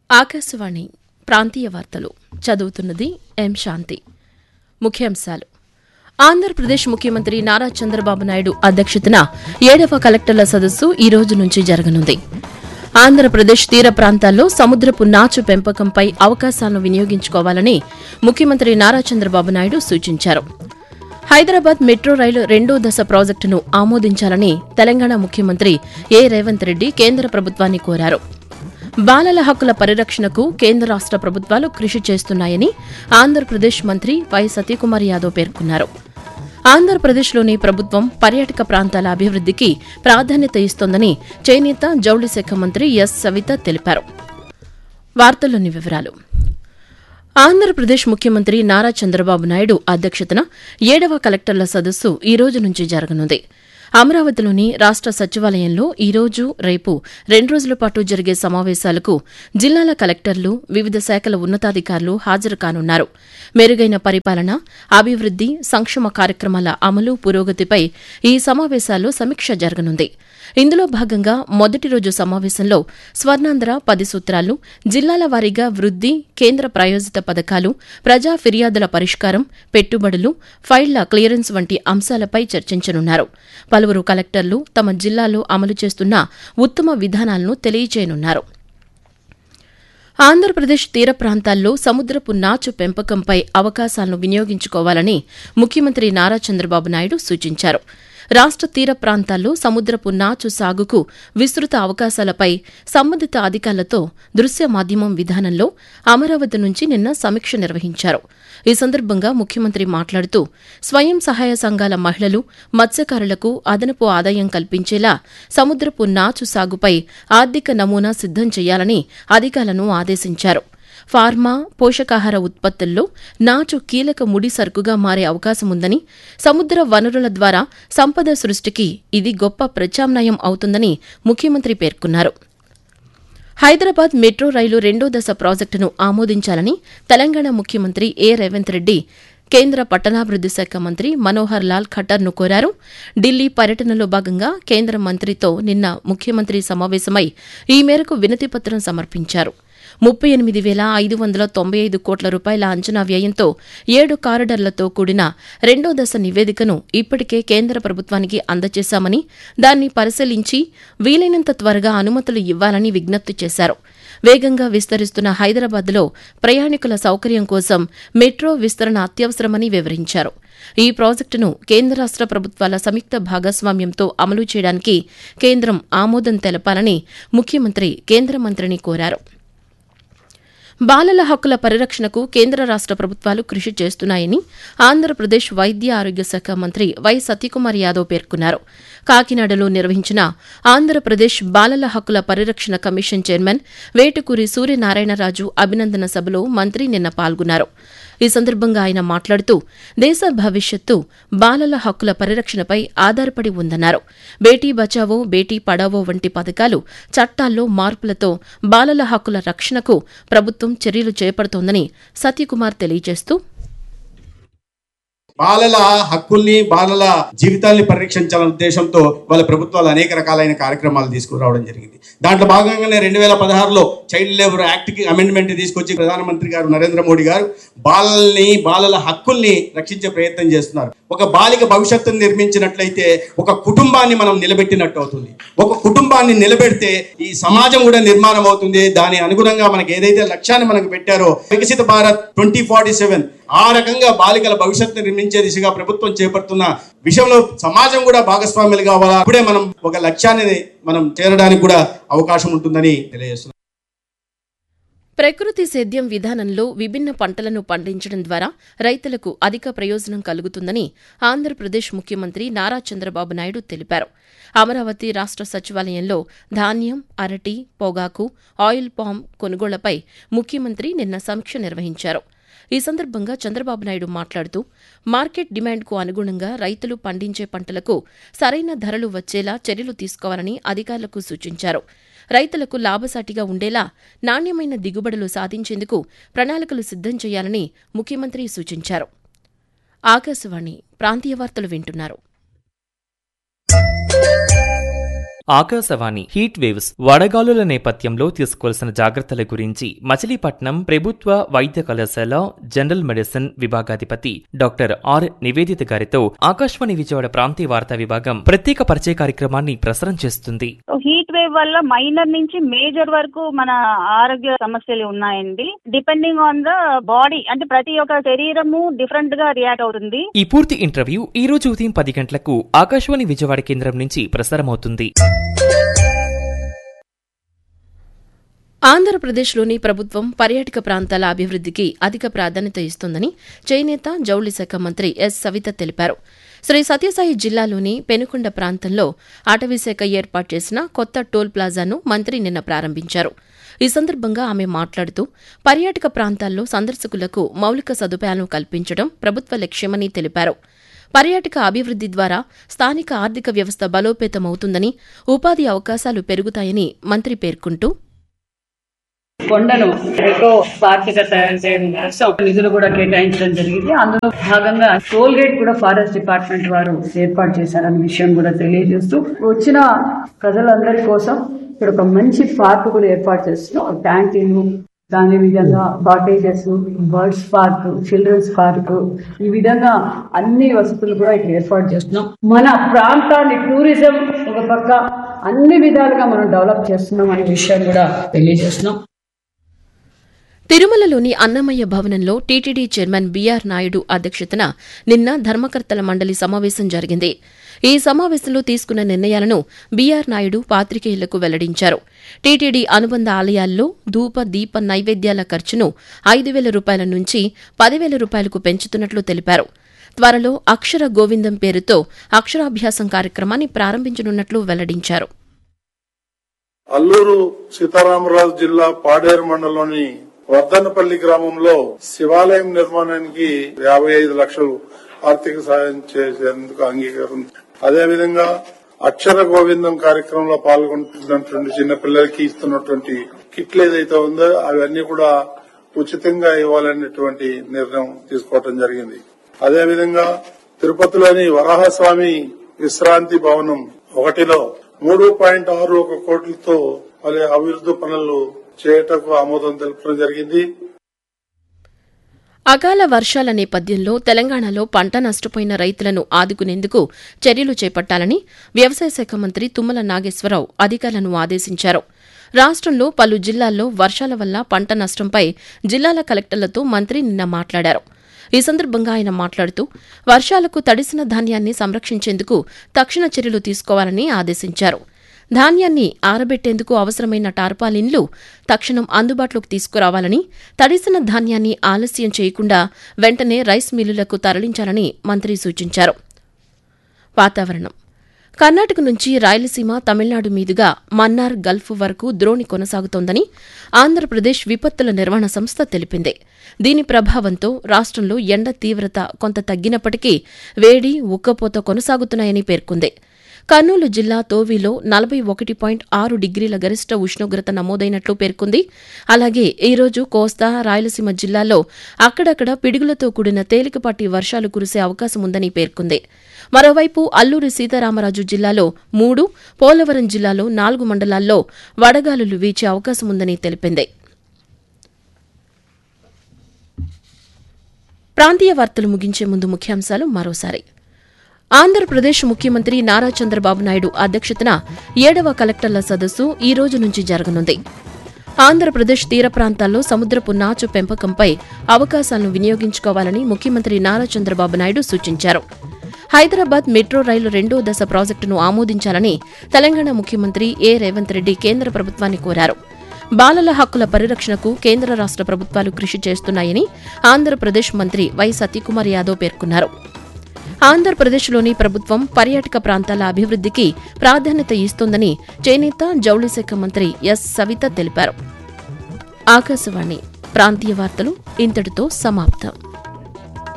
ఆకాశవాణి ప్రాంతీయ వార్తలు చదువుతున్నది ఎం శాంతి ముఖ్యాంశాలు ఆంధ్రప్రదేశ్ ముఖ్యమంత్రి నారా చంద్రబాబు నాయుడు అధ్యక్షతన ఏడవ కలెక్టర్ల సదస్సు ఈ రోజు నుంచి జరగనుంది ఆంధ్రప్రదేశ్ తీర ప్రాంతాల్లో సముద్రపు నాచు పెంపకంపై అవకాశాలను వినియోగించుకోవాలని ముఖ్యమంత్రి నారా చంద్రబాబు నాయుడు సూచించారు హైదరాబాద్ మెట్రో రైలు రెండో దశ ప్రాజెక్టును ఆమోదించాలని తెలంగాణ ముఖ్యమంత్రి ఏ రేవంత్ రెడ్డి కేంద్ర ప్రభుత్వాన్ని కోరారు బాలల హక్కుల పరిరక్షణకు కేంద్ర రాష్ట ప్రభుత్వాలు కృషి చేస్తున్నాయని ఆంధ్రప్రదేశ్ మంత్రి వై సతీకుమార్ యాదవ్ పేర్కొన్నారు ఆంధ్రప్రదేశ్లోని ప్రభుత్వం పర్యాటక ప్రాంతాల అభివృద్దికి ప్రాధాన్యత ఇస్తోందని చేనేత జౌళి శాఖ మంత్రి ఎస్ సవిత తెలిపారు వార్తల్లోని వివరాలు ఆంధ్రప్రదేశ్ ముఖ్యమంత్రి నారా చంద్రబాబు నాయుడు అధ్యక్షతన ఏడవ కలెక్టర్ల సదస్సు ఈ రోజు నుంచి జరగనుంది అమరావతిలోని రాష్ట సచివాలయంలో ఈ రోజు రేపు రెండు రోజుల పాటు జరిగే సమావేశాలకు జిల్లాల కలెక్టర్లు వివిధ శాఖల ఉన్నతాధికారులు హాజరు కానున్నారు మెరుగైన పరిపాలన అభివృద్ది సంక్షేమ కార్యక్రమాల అమలు పురోగతిపై ఈ సమావేశాల్లో సమీక్ష జరగనుంది ఇందులో భాగంగా మొదటి రోజు సమావేశంలో స్వర్ణాంధ్ర పది సూత్రాలు జిల్లాల వారీగా వృద్ది కేంద్ర ప్రాయోజిత పథకాలు ప్రజా ఫిర్యాదుల పరిష్కారం పెట్టుబడులు ఫైళ్ల క్లియరెన్స్ వంటి అంశాలపై చర్చించనున్నారు పలువురు కలెక్టర్లు తమ జిల్లాలో అమలు చేస్తున్న ఉత్తమ విధానాలను తెలియజేయనున్నారు ఆంధ్రప్రదేశ్ తీర ప్రాంతాల్లో సముద్రపు నాచు పెంపకంపై అవకాశాలను వినియోగించుకోవాలని ముఖ్యమంత్రి నారా చంద్రబాబు నాయుడు సూచించారు రాష్ట తీర ప్రాంతాల్లో సముద్రపు నాచు సాగుకు విస్తృత అవకాశాలపై సంబంధిత అధికారులతో దృశ్య మాధ్యమం విధానంలో అమరావతి నుంచి నిన్న సమీక్ష నిర్వహించారు ఈ సందర్భంగా ముఖ్యమంత్రి మాట్లాడుతూ స్వయం సహాయ సంఘాల మహిళలు మత్స్యకారులకు అదనపు ఆదాయం కల్పించేలా సముద్రపు నాచు సాగుపై ఆర్థిక నమూనా సిద్దం చేయాలని అధికారులను ఆదేశించారు ఫార్మా పోషకాహార ఉత్పత్తుల్లో నాచు కీలక ముడి సరుకుగా మారే అవకాశముందని సముద్ర వనరుల ద్వారా సంపద సృష్టికి ఇది గొప్ప ప్రత్యామ్నాయం అవుతుందని ముఖ్యమంత్రి పేర్కొన్నారు హైదరాబాద్ మెట్రో రైలు రెండో దశ ప్రాజెక్టును ఆమోదించాలని తెలంగాణ ముఖ్యమంత్రి ఏ రేవంత్ రెడ్డి కేంద్ర పట్టణాభివృద్ది శాఖ మంత్రి మనోహర్ లాల్ ఖట్టర్ను కోరారు ఢిల్లీ పర్యటనలో భాగంగా కేంద్ర మంత్రితో నిన్న ముఖ్యమంత్రి సమావేశమై ఈ మేరకు వినతిపత్రం సమర్పించారు ముప్పై ఎనిమిది వేల ఐదు వందల తొంభై ఐదు కోట్ల రూపాయల అంచనా వ్యయంతో ఏడు కారిడార్లతో కూడిన రెండో దశ నివేదికను ఇప్పటికే కేంద్ర ప్రభుత్వానికి అందజేశామని దాన్ని పరిశీలించి వీలైనంత త్వరగా అనుమతులు ఇవ్వాలని విజ్ఞప్తి చేశారు వేగంగా విస్తరిస్తున్న హైదరాబాద్లో ప్రయాణికుల సౌకర్యం కోసం మెట్రో విస్తరణ అత్యవసరమని వివరించారు ఈ ప్రాజెక్టును కేంద్ర రాష్ట ప్రభుత్వాల సంయుక్త భాగస్వామ్యంతో అమలు చేయడానికి కేంద్రం ఆమోదం తెలపాలని ముఖ్యమంత్రి కేంద్ర మంత్రిని కోరారు బాలల హక్కుల పరిరక్షణకు కేంద్ర రాష్ట ప్రభుత్వాలు కృషి చేస్తున్నాయని ఆంధ్రప్రదేశ్ వైద్య ఆరోగ్య శాఖ మంత్రి వై సతీకుమార్ యాదవ్ పేర్కొన్నారు కాకినాడలో నిర్వహించిన ఆంధ్రప్రదేశ్ బాలల హక్కుల పరిరక్షణ కమిషన్ చైర్మన్ వేటుకూరి సూర్యనారాయణరాజు అభినందన సభలో మంత్రి నిన్న పాల్గొన్నారు ఈ సందర్భంగా ఆయన మాట్లాడుతూ దేశ భవిష్యత్తు బాలల హక్కుల పరిరక్షణపై ఆధారపడి ఉందన్నారు బేటీ బచావో బేటీ పడావో వంటి పథకాలు చట్టాల్లో మార్పులతో బాలల హక్కుల రక్షణకు ప్రభుత్వం చర్యలు చేపడుతోందని సత్యకుమార్ తెలియజేస్తూ బాలల హక్కుల్ని బాలల జీవితాల్ని పరిరక్షించాలనే ఉద్దేశంతో వాళ్ళ ప్రభుత్వాలు అనేక రకాలైన కార్యక్రమాలు తీసుకురావడం జరిగింది దాంట్లో భాగంగానే రెండు వేల పదహారులో చైల్డ్ లేబర్ యాక్ట్కి అమెండ్మెంట్ తీసుకొచ్చి ప్రధానమంత్రి గారు నరేంద్ర మోడీ గారు బాలల్ని బాలల హక్కుల్ని రక్షించే ప్రయత్నం చేస్తున్నారు ఒక బాలిక భవిష్యత్తును నిర్మించినట్లయితే ఒక కుటుంబాన్ని మనం నిలబెట్టినట్టు అవుతుంది ఒక కుటుంబాన్ని నిలబెడితే ఈ సమాజం కూడా నిర్మాణం అవుతుంది దాని అనుగుణంగా మనకి ఏదైతే లక్ష్యాన్ని మనకు పెట్టారో వికసిత భారత్ ట్వంటీ ఫార్టీ సెవెన్ ఆ రకంగా బాలికల భవిష్యత్తు నిర్మించే దిశగా ప్రభుత్వం చేపడుతున్న విషయంలో సమాజం కూడా భాగస్వాములు కావాలా అప్పుడే మనం ఒక లక్ష్యాన్ని మనం చేరడానికి కూడా అవకాశం ఉంటుందని తెలియజేస్తున్నాం ప్రకృతి సేద్యం విధానంలో విభిన్న పంటలను పండించడం ద్వారా రైతులకు అధిక ప్రయోజనం కలుగుతుందని ఆంధ్రప్రదేశ్ ముఖ్యమంత్రి నారా చంద్రబాబు నాయుడు తెలిపారు అమరావతి రాష్ట సచివాలయంలో ధాన్యం అరటి పొగాకు ఆయిల్ పామ్ కొనుగోళ్లపై ముఖ్యమంత్రి నిన్న సమీక్ష నిర్వహించారు ఈ సందర్భంగా చంద్రబాబు నాయుడు మాట్లాడుతూ మార్కెట్ డిమాండ్కు అనుగుణంగా రైతులు పండించే పంటలకు సరైన ధరలు వచ్చేలా చర్యలు తీసుకోవాలని అధికారులకు సూచించారు రైతులకు లాభసాటిగా ఉండేలా నాణ్యమైన దిగుబడులు సాధించేందుకు ప్రణాళికలు సిద్దం చేయాలని ముఖ్యమంత్రి సూచించారు ఆకాశవాణి ప్రాంతీయ వార్తలు వింటున్నారు ఆకాశవాణి హీట్ వేవ్స్ వడగాలుల నేపథ్యంలో తీసుకోవాల్సిన జాగ్రత్తల గురించి మచిలీపట్నం ప్రభుత్వ వైద్య కళాశాల జనరల్ మెడిసిన్ విభాగాధిపతి డాక్టర్ ఆర్ నివేదిత గారితో ఆకాశవాణి విజయవాడ ప్రాంతీయ వార్తా విభాగం ప్రత్యేక పరిచయ కార్యక్రమాన్ని ప్రసారం చేస్తుంది హీట్ వేవ్ వల్ల మైనర్ నుంచి మేజర్ వరకు మన ఆరోగ్య సమస్యలు ఉన్నాయండి డిపెండింగ్ ఆన్ ద బాడీ అంటే ప్రతి ఒక్క శరీరము డిఫరెంట్ గా రియాక్ట్ అవుతుంది ఈ పూర్తి ఇంటర్వ్యూ ఈ రోజు ఉదయం పది గంటలకు ఆకాశవాణి విజయవాడ కేంద్రం నుంచి ప్రసారమవుతుంది ఆంధ్రప్రదేశ్లోని ప్రభుత్వం పర్యాటక ప్రాంతాల అభివృద్ధికి అధిక ప్రాధాన్యత ఇస్తోందని చేనేత జౌళి శాఖ మంత్రి ఎస్ సవిత తెలిపారు శ్రీ సత్యసాయి జిల్లాలోని పెనుకొండ ప్రాంతంలో అటవీశాఖ ఏర్పాటు చేసిన కొత్త టోల్ ప్లాజాను మంత్రి నిన్న ప్రారంభించారు ఈ సందర్భంగా ఆమె మాట్లాడుతూ పర్యాటక ప్రాంతాల్లో సందర్శకులకు మౌలిక సదుపాయాలను కల్పించడం ప్రభుత్వ లక్ష్యమని తెలిపారు పర్యాటక అభివృద్ది ద్వారా స్థానిక ఆర్థిక వ్యవస్థ బలోపేతమవుతుందని ఉపాధి అవకాశాలు పెరుగుతాయని మంత్రి పేర్కొంటూ కొండను ఎకో పార్క్ గా తయారు చేయడం కోసం నిధులు కూడా కేటాయించడం జరిగింది అందులో భాగంగా టోల్ గేట్ కూడా ఫారెస్ట్ డిపార్ట్మెంట్ వారు ఏర్పాటు చేశారన్న విషయం కూడా తెలియజేస్తూ వచ్చిన ప్రజలందరి కోసం ఇక్కడ ఒక మంచి పార్క్ కూడా ఏర్పాటు చేస్తున్నాం ఒక క్యాంటీన్ దాని విధంగా cottages birds park children's park ఈ విధంగా అన్ని వసతులు కూడా ఇక్కడ ఏర్పాటు చేస్తున్నాం మన ప్రాంతాన్ని టూరిజం ఒక పక్క అన్ని విధాలుగా మనం డెవలప్ చేస్తున్నాం అనే విషయం కూడా తెలియజేస్తున్నాం తిరుమలలోని అన్నమయ్య భవనంలో టీటీడీ చైర్మన్ బీఆర్ నాయుడు అధ్యక్షతన నిన్న ధర్మకర్తల మండలి సమావేశం జరిగింది ఈ సమావేశంలో తీసుకున్న నిర్ణయాలను బీఆర్ నాయుడు పాత్రికేయులకు వెల్లడించారు టీటీడీ అనుబంధ ఆలయాల్లో ధూప దీప నైవేద్యాల ఖర్చును ఐదు వేల రూపాయల నుంచి పదివేల రూపాయలకు పెంచుతున్నట్లు తెలిపారు త్వరలో అక్షర గోవిందం పేరుతో అక్షరాభ్యాసం కార్యక్రమాన్ని ప్రారంభించనున్నట్లు వెల్లడించారు అల్లూరు సీతారామరాజు జిల్లా పాడేరు మండలంలోని వర్ధనపల్లి గ్రామంలో శివాలయం నిర్మాణానికి యాభై ఐదు లక్షలు ఆర్థిక సాయం చేసేందుకు అంగీకారం అదేవిధంగా అక్షర గోవిందం కార్యక్రమంలో పాల్గొంటున్నటువంటి చిన్నపిల్లలకి ఇస్తున్నటువంటి కిట్లు ఏదైతే ఉందో అవన్నీ కూడా ఉచితంగా ఇవ్వాలనేటువంటి నిర్ణయం తీసుకోవడం జరిగింది అదేవిధంగా తిరుపతిలోని వరాహస్వామి విశ్రాంతి భవనం ఒకటిలో మూడు పాయింట్ ఆరు ఒక కోట్లతో పలు అభివృద్ధి పనులు చేయటకు ఆమోదం తెలపడం జరిగింది అకాల వర్షాల నేపథ్యంలో తెలంగాణలో పంట నష్టపోయిన రైతులను ఆదుకునేందుకు చర్యలు చేపట్టాలని వ్యవసాయ శాఖ మంత్రి తుమ్మల నాగేశ్వరరావు అధికారులను ఆదేశించారు రాష్టంలో పలు జిల్లాల్లో వర్షాల వల్ల పంట నష్టంపై జిల్లాల కలెక్టర్లతో మంత్రి నిన్న మాట్లాడారు ఈ సందర్భంగా ఆయన మాట్లాడుతూ వర్షాలకు తడిసిన ధాన్యాన్ని సంరక్షించేందుకు తక్షణ చర్యలు తీసుకోవాలని ఆదేశించారు ధాన్యాన్ని ఆరబెట్టేందుకు అవసరమైన టార్పాలిన్లు తక్షణం అందుబాటులోకి తీసుకురావాలని తడిసిన ధాన్యాన్ని ఆలస్యం చేయకుండా వెంటనే రైస్ మిల్లులకు తరలించాలని మంత్రి సూచించారు వాతావరణం కర్ణాటక నుంచి రాయలసీమ తమిళనాడు మీదుగా మన్నార్ గల్ఫ్ వరకు ద్రోణి కొనసాగుతోందని ఆంధ్రప్రదేశ్ విపత్తుల నిర్వహణ సంస్థ తెలిపింది దీని ప్రభావంతో రాష్టంలో ఎండ తీవ్రత కొంత తగ్గినప్పటికీ వేడి ఉక్కపోత కొనసాగుతున్నాయని పేర్కొంది కర్నూలు జిల్లా తోవిలో నలభై ఒకటి పాయింట్ ఆరు డిగ్రీల గరిష్ట ఉష్ణోగ్రత నమోదైనట్లు పేర్కొంది అలాగే ఈ రోజు కోస్తా రాయలసీమ జిల్లాల్లో అక్కడక్కడ పిడుగులతో కూడిన తేలికపాటి వర్షాలు కురిసే అవకాశం ఉందని పేర్కొంది మరోవైపు అల్లూరి సీతారామరాజు జిల్లాలో మూడు పోలవరం జిల్లాలో నాలుగు మండలాల్లో వడగాలులు వీచే అవకాశం ఉందని తెలిపింది ప్రాంతీయ వార్తలు ముగించే ముందు ముఖ్యాంశాలు మరోసారి ఆంధ్రప్రదేశ్ ముఖ్యమంత్రి నారా చంద్రబాబు నాయుడు అధ్యక్షతన ఏడవ కలెక్టర్ల సదస్సు ఈ రోజు నుంచి జరగనుంది ఆంధ్రప్రదేశ్ తీర ప్రాంతాల్లో సముద్రపు నాచు పెంపకంపై అవకాశాలను వినియోగించుకోవాలని ముఖ్యమంత్రి నారా చంద్రబాబు నాయుడు సూచించారు హైదరాబాద్ మెట్రో రైలు రెండో దశ ప్రాజెక్టును ఆమోదించాలని తెలంగాణ ముఖ్యమంత్రి ఏ రేవంత్ రెడ్డి కేంద్ర ప్రభుత్వాన్ని కోరారు బాలల హక్కుల పరిరక్షణకు కేంద్ర రాష్ట ప్రభుత్వాలు కృషి చేస్తున్నాయని ఆంధ్రప్రదేశ్ మంత్రి వై సత్యకుమార్ యాదవ్ పేర్కొన్నారు ఆంధ్రప్రదేశ్లోని ప్రభుత్వం పర్యాటక ప్రాంతాల అభివృద్ధికి ప్రాధాన్యత ఇస్తోందని చేనేత జౌళి శాఖ మంత్రి ఎస్ సవిత తెలిపారు ఆకాశవాణి ప్రాంతీయ వార్తలు ఇంతటితో సమాప్తం